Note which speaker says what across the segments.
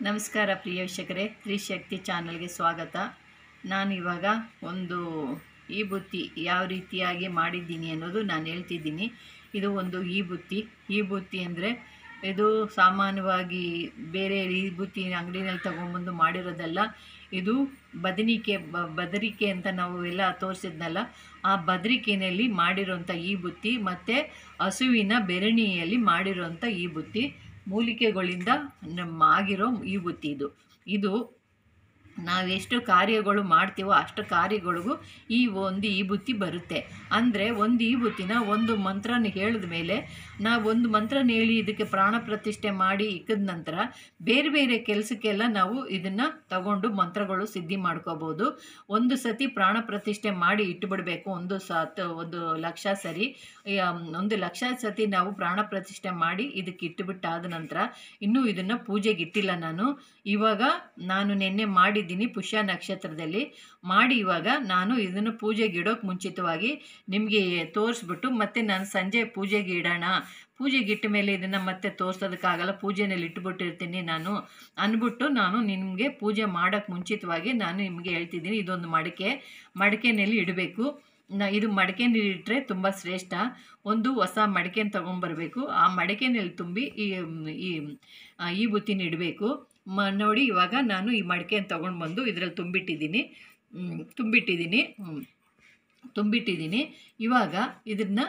Speaker 1: ನಮಸ್ಕಾರ ಪ್ರಿಯ ವೀಕ್ಷಕರೇ ತ್ರಿಶಕ್ತಿ ಚಾನಲ್ಗೆ ಸ್ವಾಗತ ನಾನು ಇವಾಗ ಒಂದು ಈ ಬುತ್ತಿ ಯಾವ ರೀತಿಯಾಗಿ ಮಾಡಿದ್ದೀನಿ ಅನ್ನೋದು ನಾನು ಹೇಳ್ತಿದ್ದೀನಿ ಇದು ಒಂದು ಈ ಬುತ್ತಿ ಈ ಬುತ್ತಿ ಅಂದರೆ ಇದು ಸಾಮಾನ್ಯವಾಗಿ ಬೇರೆ ಈ ಬುತ್ತಿ ಅಂಗಡಿನಲ್ಲಿ ತೊಗೊಂಬಂದು ಮಾಡಿರೋದಲ್ಲ ಇದು ಬದನಿಕೆ ಬ ಬದರಿಕೆ ಅಂತ ನಾವು ಎಲ್ಲ ತೋರಿಸಿದ್ನಲ್ಲ ಆ ಬದರಿಕೆಯಲ್ಲಿ ಮಾಡಿರೋಂಥ ಈ ಬುತ್ತಿ ಮತ್ತು ಹಸುವಿನ ಬೆರಣಿಯಲ್ಲಿ ಮಾಡಿರೋಂಥ ಈ ಬುತ್ತಿ ಮೂಲಿಕೆಗಳಿಂದ ನಮ್ಮ ಆಗಿರೋ ಈ ಬುತ್ತಿ ಇದು ಇದು ನಾವೆಷ್ಟು ಕಾರ್ಯಗಳು ಮಾಡ್ತೀವೋ ಅಷ್ಟು ಕಾರ್ಯಗಳಿಗೂ ಈ ಒಂದು ಈ ಬುತ್ತಿ ಬರುತ್ತೆ ಅಂದರೆ ಒಂದು ಈ ಬುತ್ತಿನ ಒಂದು ಮಂತ್ರನ ಹೇಳಿದ ಮೇಲೆ ನಾವು ಒಂದು ಮಂತ್ರನ ಹೇಳಿ ಇದಕ್ಕೆ ಪ್ರಾಣ ಪ್ರತಿಷ್ಠೆ ಮಾಡಿ ಇಕ್ಕದ ನಂತರ ಬೇರೆ ಬೇರೆ ಕೆಲಸಕ್ಕೆಲ್ಲ ನಾವು ಇದನ್ನು ತಗೊಂಡು ಮಂತ್ರಗಳು ಸಿದ್ಧಿ ಮಾಡ್ಕೋಬೋದು ಒಂದು ಸತಿ ಪ್ರಾಣ ಪ್ರತಿಷ್ಠೆ ಮಾಡಿ ಇಟ್ಟುಬಿಡಬೇಕು ಒಂದು ಸತ್ ಒಂದು ಲಕ್ಷ ಸರಿ ಈ, ಆಮ್, ಒಂದು ಲಕ್ಷ ಸತಿ ನಾವು ಪ್ರಾಣ ಪ್ರತಿಷ್ಠೆ ಮಾಡಿ ಇದಕ್ಕೆ ಇಟ್ಟುಬಿಟ್ಟಾದ ನಂತರ ಇನ್ನೂ ಇದನ್ನು ಪೂಜೆಗೆ ಇಟ್ಟಿಲ್ಲ ನಾನು ಇವಾಗ ನಾನು ನಿನ್ನೆ ಮಾಡಿದ್ದೀನಿ ಪುಷ್ಯ ನಕ್ಷತ್ರದಲ್ಲಿ ಮಾಡಿ ಇವಾಗ ನಾನು ಇದನ್ನು ಪೂಜೆಗೆ ಇಡೋಕೆ ಮುಂಚಿತವಾಗಿ ನಿಮಗೆ ತೋರಿಸ್ಬಿಟ್ಟು ಮತ್ತೆ ನಾನು ಸಂಜೆ ಪೂಜೆಗೆ ಇಡೋಣ ಪೂಜೆಗೆ ಇಟ್ಟ ಮೇಲೆ ಇದನ್ನು ಮತ್ತೆ ತೋರ್ಸೋದಕ್ಕಾಗಲ್ಲ ಪೂಜೆನಲ್ಲಿ ಇಟ್ಬಿಟ್ಟಿರ್ತೀನಿ ನಾನು ಅಂದ್ಬಿಟ್ಟು ನಾನು ನಿಮಗೆ ಪೂಜೆ ಮಾಡೋಕ್ಕೆ ಮುಂಚಿತವಾಗಿ ನಾನು ನಿಮಗೆ ಹೇಳ್ತಿದ್ದೀನಿ ಇದೊಂದು ಮಡಿಕೆ ಮಡಿಕೆನಲ್ಲಿ ಇಡಬೇಕು ನ ಇದು ಮಡಿಕೆನಲ್ಲಿ ಇಟ್ಟರೆ ತುಂಬ ಶ್ರೇಷ್ಠ ಒಂದು ಹೊಸ ಮಡಿಕೆನ ತೊಗೊಂಬರ್ಬೇಕು ಆ ಮಡಿಕೆನಲ್ಲಿ ತುಂಬಿ ಈ ಈ ಆ, ಈ ಬುತ್ತಿನ ಇಡಬೇಕು ಮ ನೋಡಿ ಇವಾಗ ನಾನು ಈ ಮಡಿಕೆನ ತೊಗೊಂಡು ಬಂದು ಇದರಲ್ಲಿ ತುಂಬಿಟ್ಟಿದ್ದೀನಿ ಹ್ಮ್, ತುಂಬಿಟ್ಟಿದ್ದೀನಿ ಹ್ಮ್. ತುಂಬಿಟ್ಟಿದ್ದೀನಿ ಇವಾಗ ಇದನ್ನು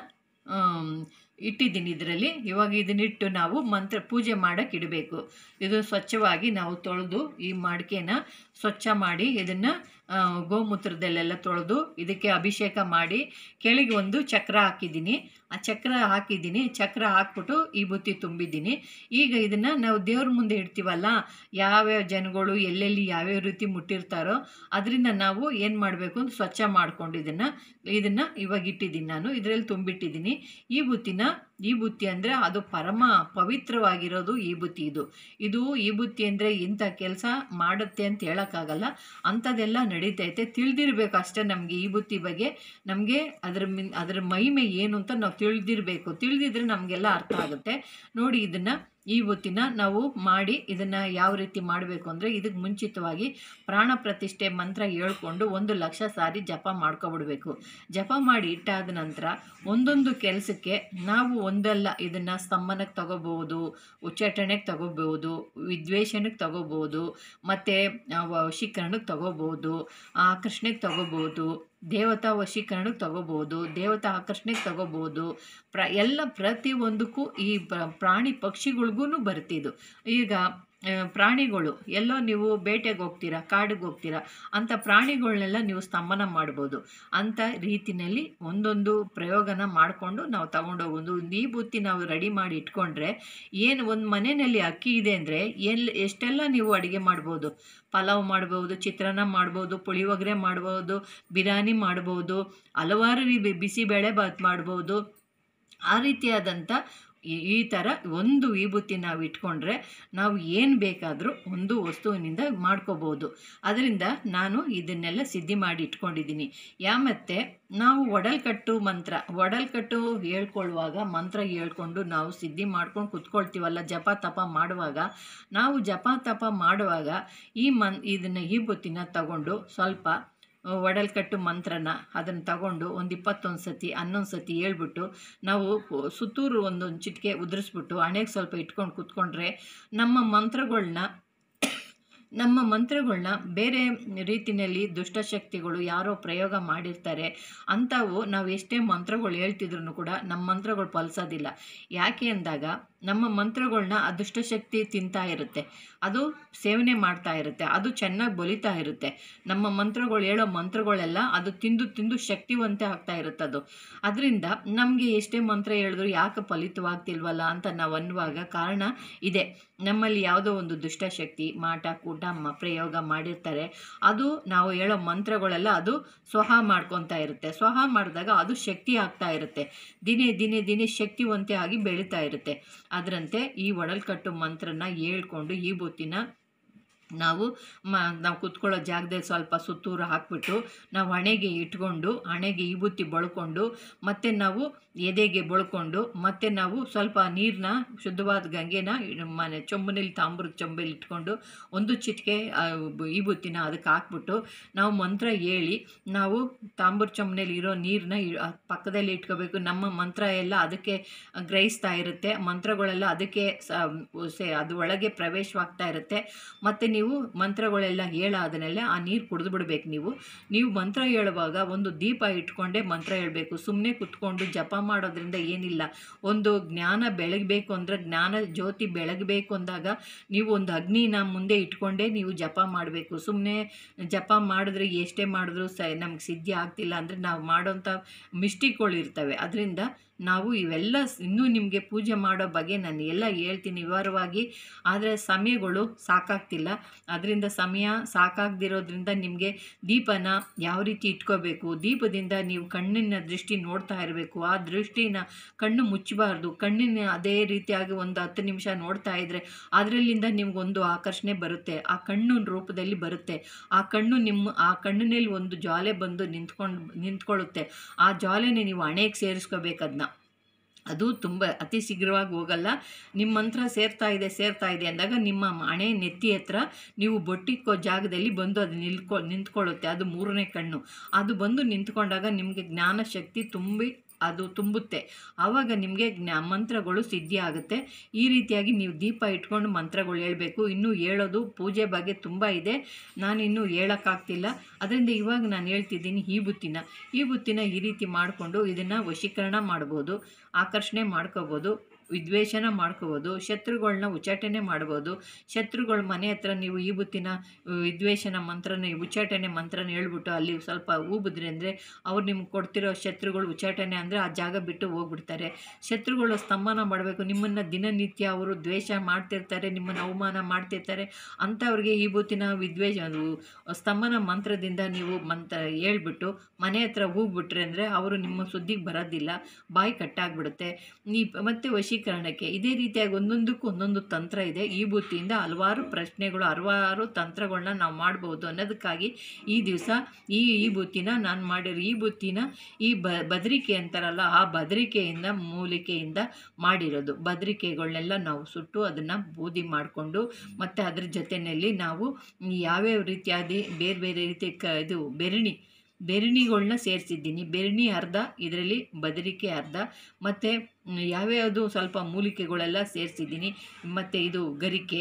Speaker 1: ಇಟ್ಟಿದ್ದೀನಿ ಇದರಲ್ಲಿ ಇವಾಗ ಇದನ್ನಿಟ್ಟು ನಾವು ಮಂತ್ರ ಪೂಜೆ ಮಾಡೋಕ್ಕೆ ಇಡಬೇಕು ಇದು ಸ್ವಚ್ಛವಾಗಿ ನಾವು ತೊಳೆದು ಈ ಮಡಿಕೆನ ಸ್ವಚ್ಛ ಮಾಡಿ ಇದನ್ನು ಗೋಮೂತ್ರದಲ್ಲೆಲ್ಲ ತೊಳೆದು ಇದಕ್ಕೆ ಅಭಿಷೇಕ ಮಾಡಿ ಕೆಳಗೆ ಒಂದು ಚಕ್ರ ಹಾಕಿದ್ದೀನಿ ಆ ಚಕ್ರ ಹಾಕಿದ್ದೀನಿ ಚಕ್ರ ಹಾಕ್ಬಿಟ್ಟು ಈ ಬುತ್ತಿ ತುಂಬಿದ್ದೀನಿ ಈಗ ಇದನ್ನು ನಾವು ದೇವ್ರ ಮುಂದೆ ಇಡ್ತೀವಲ್ಲ ಯಾವ್ಯಾವ ಜನಗಳು ಎಲ್ಲೆಲ್ಲಿ ಯಾವ್ಯಾವ ರೀತಿ ಮುಟ್ಟಿರ್ತಾರೋ ಅದರಿಂದ ನಾವು ಏನು ಮಾಡಬೇಕು ಅಂತ ಸ್ವಚ್ಛ ಮಾಡ್ಕೊಂಡು ಇದನ್ನು ಇದನ್ನು ಇವಾಗ ಇಟ್ಟಿದ್ದೀನಿ ನಾನು ಇದರಲ್ಲಿ ತುಂಬಿಟ್ಟಿದ್ದೀನಿ ಈ ಬುತ್ತಿನ ಈ ಬುತ್ತಿ ಅಂದರೆ ಅದು ಪರಮ ಪವಿತ್ರವಾಗಿರೋದು ಈ ಬುತ್ತಿ ಇದು ಇದು ಈ ಬುತ್ತಿ ಅಂದರೆ ಇಂಥ ಕೆಲಸ ಮಾಡುತ್ತೆ ಅಂತ ಹೇಳೋಕ್ಕಾಗಲ್ಲ ಅಂಥದ್ದೆಲ್ಲ ನಡೀತೈತೆ ತಿಳಿದಿರ್ಬೇಕು ಅಷ್ಟೇ ನಮಗೆ ಈ ಬುತ್ತಿ ಬಗ್ಗೆ ನಮಗೆ ಅದರ ಮಿನ್ ಅದರ ಮಹಿಮೆ ಏನು ಅಂತ ನಾವು ತಿಳಿದಿರಬೇಕು ತಿಳಿದಿದ್ರೆ ನಮಗೆಲ್ಲ ಅರ್ಥ ಆಗುತ್ತೆ ನೋಡಿ ಇದನ್ನು ಈ ಬುತ್ತಿನ ನಾವು ಮಾಡಿ ಇದನ್ನು ಯಾವ ರೀತಿ ಮಾಡಬೇಕು ಅಂದರೆ ಇದಕ್ಕೆ ಮುಂಚಿತವಾಗಿ ಪ್ರಾಣ ಪ್ರತಿಷ್ಠೆ ಮಂತ್ರ ಹೇಳ್ಕೊಂಡು ಒಂದು ಲಕ್ಷ ಸಾರಿ ಜಪ ಮಾಡ್ಕೊಬಿಡ್ಬೇಕು ಜಪ ಮಾಡಿ ಇಟ್ಟಾದ ನಂತರ ಒಂದೊಂದು ಕೆಲಸಕ್ಕೆ ನಾವು ಒಂದಲ್ಲ ಇದನ್ನು ಸ್ತಂಭನಕ್ಕೆ ತಗೋಬೋದು ಉಚ್ಚಾಟನೆಗೆ ತಗೋಬೋದು ವಿದ್ವೇಷಣಕ್ಕೆ ತಗೋಬೋದು ಮತ್ತು ವಶೀಕರಣಕ್ಕೆ ತಗೋಬೋದು ಆಕರ್ಷಣೆಗೆ ತಗೋಬೋದು ದೇವತಾ ವಶೀಕರಣಕ್ಕೆ ತಗೋಬೋದು ದೇವತಾ ಆಕರ್ಷಣೆಗೆ ತಗೋಬೋದು ಪ್ರ ಎಲ್ಲ ಪ್ರತಿಯೊಂದಕ್ಕೂ ಈ ಪ್ರ- ಪ್ರಾಣಿ ಪಕ್ಷಿಗಳಿಗೂ ಬರ್ತಿದ್ದು ಈಗ ಆ, ಪ್ರಾಣಿಗಳು ಎಲ್ಲೋ ನೀವು ಬೇಟೆಗೆ ಹೋಗ್ತೀರಾ ಕಾಡಿಗೆ ಹೋಗ್ತೀರಾ ಅಂಥ ಪ್ರಾಣಿಗಳನ್ನೆಲ್ಲ ನೀವು ಸ್ತಂಭನ ಮಾಡ್ಬೋದು ಅಂಥ ರೀತಿಯಲ್ಲಿ ಒಂದೊಂದು ಪ್ರಯೋಗನ ಮಾಡಿಕೊಂಡು ನಾವು ತಗೊಂಡೋಗೋದು ಒಂದು ಈ ಬುತ್ತಿ ನಾವು ರೆಡಿ ಮಾಡಿ ಇಟ್ಕೊಂಡ್ರೆ ಏನು ಒಂದು ಮನೆಯಲ್ಲಿ ಅಕ್ಕಿ ಇದೆ ಅಂದರೆ ಎಲ್ಲಿ ಎಷ್ಟೆಲ್ಲ ನೀವು ಅಡುಗೆ ಮಾಡ್ಬೋದು ಪಲಾವ್ ಮಾಡ್ಬೋದು ಚಿತ್ರಾನ್ನ ಮಾಡ್ಬೋದು ಪುಳಿಯೋಗರೆ ಮಾಡ್ಬೋದು ಬಿರಿಯಾನಿ ಮಾಡ್ಬೋದು ಹಲವಾರು ರೀ- ಬಿಸಿಬೇಳೆ ಬಾತ್ ಮಾಡ್ಬೋದು ಆ ರೀತಿಯಾದಂಥ ಈ ಈ ಥರ ಒಂದು ವಿಭೂತಿ ನಾವು ಇಟ್ಕೊಂಡ್ರೆ ನಾವು ಏನು ಬೇಕಾದರೂ ಒಂದು ವಸ್ತುವಿನಿಂದ ಮಾಡ್ಕೋಬೋದು ಅದರಿಂದ ನಾನು ಇದನ್ನೆಲ್ಲ ಸಿದ್ಧಿ ಮಾಡಿ ಇಟ್ಕೊಂಡಿದ್ದೀನಿ ಯಾ ಮತ್ತು ನಾವು ಒಡಲ್ಕಟ್ಟು ಮಂತ್ರ ಒಡಲ್ಕಟ್ಟು ಹೇಳ್ಕೊಳ್ಳುವಾಗ ಮಂತ್ರ ಹೇಳ್ಕೊಂಡು ನಾವು ಸಿದ್ಧಿ ಮಾಡ್ಕೊಂಡು ಕುತ್ಕೊಳ್ತೀವಲ್ಲ ಜಪ ತಪ ಮಾಡುವಾಗ ನಾವು ಜಪ ತಪ ಮಾಡುವಾಗ ಈ ಮನ್ ಇದನ್ನು ಈ ಬುತ್ತಿನ ತಗೊಂಡು ಸ್ವಲ್ಪ ಒಡಲ್ಕಟ್ಟು ಮಂತ್ರನ ಅದನ್ನು ತಗೊಂಡು ಒಂದು ಇಪ್ಪತ್ತೊಂದು ಸತಿ ಹನ್ನೊಂದು ಸತಿ ಹೇಳ್ಬಿಟ್ಟು ನಾವು ಸುತ್ತೂರು ಒಂದೊಂದು ಚಿಟಿಕೆ ಉದುರಿಸ್ಬಿಟ್ಟು ಹಣೆಗೆ ಸ್ವಲ್ಪ ಇಟ್ಕೊಂಡು ಕೂತ್ಕೊಂಡ್ರೆ ನಮ್ಮ ಮಂತ್ರಗಳನ್ನ ನಮ್ಮ ಮಂತ್ರಗಳನ್ನ ಬೇರೆ ರೀತಿಯಲ್ಲಿ ದುಷ್ಟಶಕ್ತಿಗಳು ಯಾರೋ ಪ್ರಯೋಗ ಮಾಡಿರ್ತಾರೆ ಅಂಥವು ನಾವು ಎಷ್ಟೇ ಮಂತ್ರಗಳು ಹೇಳ್ತಿದ್ರು ಕೂಡ ನಮ್ಮ ಮಂತ್ರಗಳು ಫಲಿಸೋದಿಲ್ಲ ಯಾಕೆ ಅಂದಾಗ ನಮ್ಮ ಮಂತ್ರಗಳನ್ನ ಆ ದುಷ್ಟಶಕ್ತಿ ತಿಂತಾ ಇರುತ್ತೆ ಅದು ಸೇವನೆ ಮಾಡ್ತಾ ಇರುತ್ತೆ ಅದು ಚೆನ್ನಾಗಿ ಬಲಿತಾ ಇರುತ್ತೆ ನಮ್ಮ ಮಂತ್ರಗಳು ಹೇಳೋ ಮಂತ್ರಗಳೆಲ್ಲ ಅದು ತಿಂದು ತಿಂದು ಶಕ್ತಿವಂತೆ ಆಗ್ತಾ ಇರುತ್ತೆ ಅದು ಅದರಿಂದ ನಮಗೆ ಎಷ್ಟೇ ಮಂತ್ರ ಹೇಳಿದ್ರು ಯಾಕೆ ಫಲಿತವಾಗ್ತಿಲ್ವಲ್ಲ ಅಂತ ನಾವು ಅನ್ನುವಾಗ ಕಾರಣ ಇದೆ ನಮ್ಮಲ್ಲಿ ಯಾವುದೋ ಒಂದು ದುಷ್ಟಶಕ್ತಿ ಮಾಟ ಕೂಟ ಮ ಪ್ರಯೋಗ ಮಾಡಿರ್ತಾರೆ ಅದು ನಾವು ಹೇಳೋ ಮಂತ್ರಗಳೆಲ್ಲ ಅದು ಸ್ವಹ ಮಾಡ್ಕೊತಾ ಇರುತ್ತೆ ಸ್ವಹ ಮಾಡಿದಾಗ ಅದು ಶಕ್ತಿ ಆಗ್ತಾ ಇರುತ್ತೆ ದಿನೇ ದಿನೇ ದಿನೇ ಶಕ್ತಿವಂತೆ ಆಗಿ ಬೆಳೀತಾ ಇರುತ್ತೆ ಅದರಂತೆ ಈ ಒಡಲ್ಕಟ್ಟು ಮಂತ್ರನ ಹೇಳ್ಕೊಂಡು ಈ ಬುತ್ತಿನ ನಾವು ಮ ನಾವು ಕುತ್ಕೊಳ್ಳೋ ಜಾಗದಲ್ಲಿ ಸ್ವಲ್ಪ ಸುತ್ತೂರು ಹಾಕ್ಬಿಟ್ಟು ನಾವು ಹಣೆಗೆ ಇಟ್ಕೊಂಡು ಹಣೆಗೆ ವಿಭೂತಿ ಬಳ್ಕೊಂಡು ಮತ್ತು ನಾವು ಎದೆಗೆ ಬಳ್ಕೊಂಡು ಮತ್ತು ನಾವು ಸ್ವಲ್ಪ ನೀರನ್ನ ಶುದ್ಧವಾದ ಗಂಗೆನ ಇಡ್- ಮನೆ ಚೊಂಬಿನಲ್ಲಿ ತಾಮ್ರದ ಚೊಂಬಲ್ಲಿ ಇಟ್ಕೊಂಡು ಒಂದು ಚಿಟಿಕೆ ಆ, ಬ- ವಿಭೂತಿನ ಅದಕ್ಕೆ ಹಾಕ್ಬಿಟ್ಟು ನಾವು ಮಂತ್ರ ಹೇಳಿ ನಾವು ತಾಮ್ರ ಚೊಂಬಿನಲ್ಲಿ ಇರೋ ನೀರನ್ನ ಪಕ್ಕದಲ್ಲಿ ಇಟ್ಕೋಬೇಕು ನಮ್ಮ ಮಂತ್ರ ಎಲ್ಲ ಅದಕ್ಕೆ ಗ್ರಹಿಸ್ತಾ ಇರುತ್ತೆ ಮಂತ್ರಗಳೆಲ್ಲ ಅದಕ್ಕೆ ಸ ಸೆ ಅದು ಒಳಗೆ ಪ್ರವೇಶವಾಗ್ತಾ ಇರುತ್ತೆ ಮತ್ತು ನೀವು ಮಂತ್ರಗಳೆಲ್ಲ ಹೇಳಾದನೆಲ್ಲ ಆ ನೀರು ಕುಡಿದು ಬಿಡ್ಬೇಕು ನೀವು ನೀವು ಮಂತ್ರ ಹೇಳುವಾಗ ಒಂದು ದೀಪ ಇಟ್ಕೊಂಡೇ ಮಂತ್ರ ಹೇಳಬೇಕು ಸುಮ್ಮನೆ ಕುತ್ಕೊಂಡು ಜಪ ಮಾಡೋದ್ರಿಂದ ಏನಿಲ್ಲ ಒಂದು ಜ್ಞಾನ ಬೆಳಗಬೇಕು ಅಂದರೆ ಜ್ಞಾನ ಜ್ಯೋತಿ ಬೆಳಗಬೇಕು ಅಂದಾಗ ನೀವು ಒಂದು ಅಗ್ನಿನ ಮುಂದೆ ಇಟ್ಕೊಂಡೇ ನೀವು ಜಪ ಮಾಡಬೇಕು ಸುಮ್ಮನೆ ಜಪ ಮಾಡಿದ್ರೆ ಎಷ್ಟೇ ಮಾಡಿದ್ರು ಸ ನಮ್ಗೆ ಸಿದ್ಧಿ ಆಗ್ತಿಲ್ಲ ಅಂದರೆ ನಾವು ಮಾಡೋಂಥ ಮಿಸ್ಟೇಕ್ಗಳು ಇರ್ತವೆ ಅದರಿಂದ ನಾವು ಇವೆಲ್ಲ ಸ್- ಇನ್ನೂ ನಿಮಗೆ ಪೂಜೆ ಮಾಡೋ ಬಗ್ಗೆ ನಾನು ಎಲ್ಲ ಹೇಳ್ತೀನಿ ವಿವರವಾಗಿ ಆದರೆ ಸಮಯಗಳು ಸಾಕಾಗ್ತಿಲ್ಲ ಅದರಿಂದ ಸಮಯ ಸಾಕಾಗದಿರೋದ್ರಿಂದ ನಿಮಗೆ ದೀಪನ ಯಾವ ರೀತಿ ಇಟ್ಕೋಬೇಕು ದೀಪದಿಂದ ನೀವು ಕಣ್ಣಿನ ದೃಷ್ಟಿ ನೋಡ್ತಾ ಇರಬೇಕು ಆ ದೃಷ್ಟಿನ ಕಣ್ಣು ಮುಚ್ಚಬಾರ್ದು ಕಣ್ಣಿನ ಅದೇ ರೀತಿಯಾಗಿ ಒಂದು ಹತ್ತು ನಿಮಿಷ ನೋಡ್ತಾ ಇದ್ದರೆ ಅದರಲ್ಲಿಂದ ನಿಮ್ಗೊಂದು ಆಕರ್ಷಣೆ ಬರುತ್ತೆ ಆ ಕಣ್ಣು ರೂಪದಲ್ಲಿ ಬರುತ್ತೆ ಆ ಕಣ್ಣು ನಿಮ್ಮ ಆ ಕಣ್ಣಿನಲ್ಲಿ ಒಂದು ಜ್ವಾಲೆ ಬಂದು ನಿಂತ್ಕೊಂಡು ನಿಂತ್ಕೊಳ್ಳುತ್ತೆ ಆ ಜ್ವಾಲೆನೇ ನೀವು ಹಣೆಗೆ ಸೇರಿಸ್ಕೋಬೇಕು ಅದನ್ನ ಅದು ತುಂಬ ಅತಿ ಶೀಘ್ರವಾಗಿ ಹೋಗಲ್ಲ ನಿಮ್ಮ ಮಂತ್ರ ಸೇರ್ತಾ ಇದೆ ಸೇರ್ತಾ ಇದೆ ಅಂದಾಗ ನಿಮ್ಮ ಹಣೆ ನೆತ್ತಿ ಹತ್ರ ನೀವು ಬೊಟ್ಟಿಕ್ಕೋ ಜಾಗದಲ್ಲಿ ಬಂದು ಅದು ನಿಲ್ಕೊ ನಿಂತ್ಕೊಳ್ಳುತ್ತೆ ಅದು ಮೂರನೇ ಕಣ್ಣು ಅದು ಬಂದು ನಿಂತ್ಕೊಂಡಾಗ ನಿಮಗೆ ಜ್ಞಾನ ಶಕ್ತಿ ತುಂಬಿ ಅದು ತುಂಬುತ್ತೆ ಆವಾಗ ನಿಮಗೆ ಜ್ಞಾ ಮಂತ್ರಗಳು ಸಿದ್ಧಿ ಆಗುತ್ತೆ ಈ ರೀತಿಯಾಗಿ ನೀವು ದೀಪ ಇಟ್ಕೊಂಡು ಮಂತ್ರಗಳು ಹೇಳಬೇಕು ಇನ್ನೂ ಹೇಳೋದು ಪೂಜೆ ಬಗ್ಗೆ ತುಂಬ ಇದೆ ನಾನು ಇನ್ನೂ ಹೇಳೋಕ್ಕಾಗ್ತಿಲ್ಲ ಅದರಿಂದ ಇವಾಗ ನಾನು ಹೇಳ್ತಿದ್ದೀನಿ ಈ ಬುತ್ತಿನ ಈ ಬುತ್ತಿನ ಈ ರೀತಿ ಮಾಡಿಕೊಂಡು ಇದನ್ನು ವಶೀಕರಣ ಮಾಡ್ಬೋದು ಆಕರ್ಷಣೆ ಮಾಡ್ಕೋಬೋದು ವಿದ್ವೇಷನ ಮಾಡ್ಕೋಬೋದು ಶತ್ರುಗಳನ್ನ ಉಚ್ಚಾಟನೆ ಮಾಡ್ಬೋದು ಶತ್ರುಗಳ ಮನೆ ಹತ್ರ ನೀವು ಈ ಬುತ್ತಿನ ವಿದ್ವೇಷನ ಮಂತ್ರನ ಉಚ್ಚಾಟನೆ ಮಂತ್ರನ ಹೇಳ್ಬಿಟ್ಟು ಅಲ್ಲಿ ಸ್ವಲ್ಪ ಊಬಿದ್ರಿ ಅಂದರೆ ಅವ್ರು ನಿಮ್ಗೆ ಕೊಡ್ತಿರೋ ಶತ್ರುಗಳು ಉಚ್ಚಾಟನೆ ಅಂದರೆ ಆ ಜಾಗ ಬಿಟ್ಟು ಹೋಗ್ಬಿಡ್ತಾರೆ ಶತ್ರುಗಳು ಸ್ತಂಭನ ಮಾಡಬೇಕು ನಿಮ್ಮನ್ನು ದಿನನಿತ್ಯ ಅವರು ದ್ವೇಷ ಮಾಡ್ತಿರ್ತಾರೆ ನಿಮ್ಮನ್ನು ಅವಮಾನ ಮಾಡ್ತಿರ್ತಾರೆ ಅಂಥವ್ರಿಗೆ ಈ ಬುತ್ತಿನ ವಿದ್ವೇಷ ಅದು ಸ್ತಂಭನ ಮಂತ್ರದಿಂದ ನೀವು ಮಂತ್ರ ಹೇಳ್ಬಿಟ್ಟು ಮನೆ ಹತ್ರ ಹೋಗ್ಬಿಟ್ರೆ ಅಂದರೆ ಅವರು ನಿಮ್ಮ ಸುದ್ದಿಗೆ ಬರೋದಿಲ್ಲ ಬಾಯಿ ಕಟ್ಟಾಗ್ಬಿಡುತ್ತೆ ನೀ ಮತ್ತು ವಶೀಕರಣಕ್ಕೆ ಇದೇ ರೀತಿಯಾಗಿ ಒಂದೊಂದಕ್ಕೂ ಒಂದೊಂದು ತಂತ್ರ ಇದೆ ಈ ಬುತ್ತಿಯಿಂದ ಹಲವಾರು ಪ್ರಶ್ನೆಗಳು ಹಲವಾರು ತಂತ್ರಗಳನ್ನ ನಾವು ಮಾಡ್ಬೋದು ಅನ್ನೋದಕ್ಕಾಗಿ ಈ ದಿವಸ ಈ ಈ ಬುತ್ತಿನ ನಾನು ಮಾಡಿರೋ ಈ ಬುತ್ತಿನ ಈ ಬ ಬದರಿಕೆ ಅಂತಾರಲ್ಲ ಆ ಬದರಿಕೆಯಿಂದ ಮೂಲಿಕೆಯಿಂದ ಮಾಡಿರೋದು ಬದರಿಕೆಗಳನ್ನೆಲ್ಲ ನಾವು ಸುಟ್ಟು ಅದನ್ನು ಬೂದಿ ಮಾಡಿಕೊಂಡು ಮತ್ತು ಅದ್ರ ಜೊತೆಯಲ್ಲಿ ನಾವು ಯಾವ್ಯಾವ ರೀತಿಯಾದಿ ಬೇರೆ ಬೇರೆ ರೀತಿ ಕ ಇದು ಬೆರಣಿ ಬೆರಣಿಗಳನ್ನ ಸೇರಿಸಿದ್ದೀನಿ ಬೆರಣಿ ಅರ್ಧ ಇದರಲ್ಲಿ ಬದರಿಕೆ ಅರ್ಧ ಮತ್ತು ಯಾವ್ಯಾವುದು ಸ್ವಲ್ಪ ಮೂಲಿಕೆಗಳೆಲ್ಲ ಸೇರಿಸಿದ್ದೀನಿ ಮತ್ತು ಇದು ಗರಿಕೆ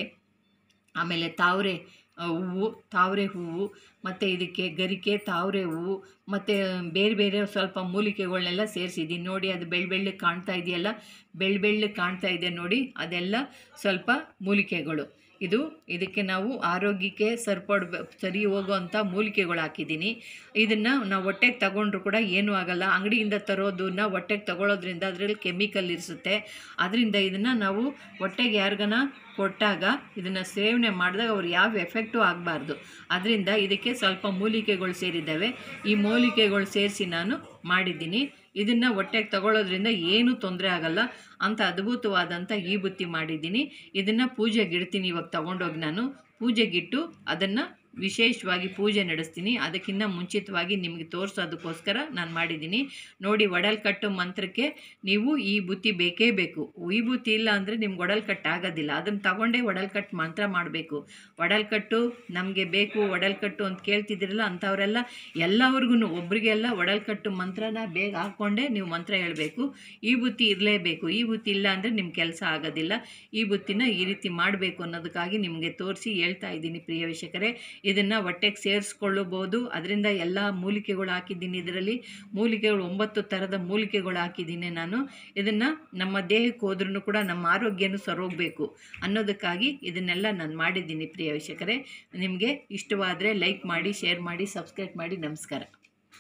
Speaker 1: ಆಮೇಲೆ ತಾವರೆ ಆ, ಹೂವು ತಾವರೆ ಹೂವು ಮತ್ತು ಇದಕ್ಕೆ ಗರಿಕೆ ತಾವರೆ ಹೂವು ಮತ್ತು ಬೇರೆ ಬೇರೆ ಸ್ವಲ್ಪ ಮೂಲಿಕೆಗಳನ್ನೆಲ್ಲ ಸೇರಿಸಿದ್ದೀನಿ ನೋಡಿ ಅದು ಬೆಳ್ಳ ಬೆಳ್ಳಗೆ ಕಾಣ್ತಾ ಇದೆಯಲ್ಲ ಬೆಳ್ಳ ಬೆಳ್ಳಗೆ ಕಾಣ್ತಾ ಇದೆ ನೋಡಿ ಅದೆಲ್ಲ ಸ್ವಲ್ಪ ಮೂಲಿಕೆಗಳು ಇದು ಇದಕ್ಕೆ ನಾವು ಆರೋಗ್ಯಕ್ಕೆ ಸರಿಪಡ್ ಸರಿ ಹೋಗುವಂಥ ಮೂಲಿಕೆಗಳು ಹಾಕಿದ್ದೀನಿ ಇದನ್ನು ನಾವು ಹೊಟ್ಟೆಗೆ ತಗೊಂಡ್ರು ಕೂಡ ಏನೂ ಆಗಲ್ಲ ಅಂಗಡಿಯಿಂದ ತರೋದನ್ನ ಹೊಟ್ಟೆಗೆ ತಗೊಳ್ಳೋದ್ರಿಂದ ಅದರಲ್ಲಿ ಕೆಮಿಕಲ್ ಇರಿಸುತ್ತೆ ಅದರಿಂದ ಇದನ್ನು ನಾವು ಹೊಟ್ಟೆಗೆ ಯಾರಿಗನ ಕೊಟ್ಟಾಗ ಇದನ್ನು ಸೇವನೆ ಮಾಡಿದಾಗ ಅವ್ರು ಯಾವ ಎಫೆಕ್ಟು ಆಗಬಾರ್ದು ಅದರಿಂದ ಇದಕ್ಕೆ ಸ್ವಲ್ಪ ಮೂಲಿಕೆಗಳು ಸೇರಿದ್ದಾವೆ ಈ ಮೂಲಿಕೆಗಳು ಸೇರಿಸಿ ನಾನು ಮಾಡಿದ್ದೀನಿ ಇದನ್ನು ಹೊಟ್ಟೆಗೆ ತಗೊಳ್ಳೋದ್ರಿಂದ ಏನೂ ತೊಂದರೆ ಆಗಲ್ಲ ಅಂತ ಅದ್ಭುತವಾದಂಥ ಈ ಬುತ್ತಿ ಮಾಡಿದ್ದೀನಿ ಇದನ್ನು ಪೂಜೆಗೆ ಇಡ್ತೀನಿ ಇವಾಗ ತಗೊಂಡೋಗಿ ನಾನು ಪೂಜೆಗಿಟ್ಟು ಅದನ್ನು ವಿಶೇಷವಾಗಿ ಪೂಜೆ ನಡೆಸ್ತೀನಿ ಅದಕ್ಕಿಂತ ಮುಂಚಿತವಾಗಿ ನಿಮಗೆ ತೋರಿಸೋದಕ್ಕೋಸ್ಕರ ನಾನು ಮಾಡಿದ್ದೀನಿ ನೋಡಿ ಒಡಲ್ಕಟ್ಟು ಮಂತ್ರಕ್ಕೆ ನೀವು ಈ ಬುತ್ತಿ ಬೇಕೇ ಬೇಕು ಈ ಬುತ್ತಿ ಇಲ್ಲ ಅಂದರೆ ನಿಮ್ಗೆ ಒಡಲ್ಕಟ್ಟು ಆಗೋದಿಲ್ಲ ಅದನ್ನು ತಗೊಂಡೇ ಒಡಲ್ಕಟ್ಟು ಮಂತ್ರ ಮಾಡಬೇಕು ಒಡಲ್ಕಟ್ಟು ನಮಗೆ ಬೇಕು ಒಡಲ್ಕಟ್ಟು ಅಂತ ಕೇಳ್ತಿದ್ದೀರಲ್ಲ ಅಂಥವರೆಲ್ಲ ಎಲ್ಲವ್ರಿಗೂ ಒಬ್ರಿಗೆಲ್ಲ ಒಡಲ್ಕಟ್ಟು ಮಂತ್ರನ ಬೇಗ ಹಾಕ್ಕೊಂಡೇ ನೀವು ಮಂತ್ರ ಹೇಳಬೇಕು ಈ ಬುತ್ತಿ ಇರಲೇಬೇಕು ಈ ಬುತ್ತಿ ಇಲ್ಲ ಅಂದರೆ ನಿಮ್ಮ ಕೆಲಸ ಆಗೋದಿಲ್ಲ ಈ ಬುತ್ತಿನ ಈ ರೀತಿ ಮಾಡಬೇಕು ಅನ್ನೋದಕ್ಕಾಗಿ ನಿಮಗೆ ತೋರಿಸಿ ಹೇಳ್ತಾ ಇದ್ದೀನಿ ಪ್ರಿಯ ವೀಕ್ಷಕರೇ ಇದನ್ನು ಹೊಟ್ಟೆಗೆ ಸೇರಿಸ್ಕೊಳ್ಳಬಹುದು ಅದರಿಂದ ಎಲ್ಲ ಮೂಲಿಕೆಗಳು ಹಾಕಿದ್ದೀನಿ ಇದರಲ್ಲಿ ಮೂಲಿಕೆಗಳು ಒಂಬತ್ತು ಥರದ ಮೂಲಿಕೆಗಳು ಹಾಕಿದ್ದೀನಿ ನಾನು ಇದನ್ನು ನಮ್ಮ ದೇಹಕ್ಕೆ ಹೋದ್ರೂ ಕೂಡ ನಮ್ಮ ಆರೋಗ್ಯನೂ ಸರೋಗಬೇಕು ಅನ್ನೋದಕ್ಕಾಗಿ ಇದನ್ನೆಲ್ಲ ನಾನು ಮಾಡಿದ್ದೀನಿ ಪ್ರಿಯ ವೀಕ್ಷಕರೇ ನಿಮಗೆ ಇಷ್ಟವಾದರೆ ಲೈಕ್ ಮಾಡಿ ಶೇರ್ ಮಾಡಿ ಸಬ್ಸ್ಕ್ರೈಬ್ ಮಾಡಿ ನಮಸ್ಕಾರ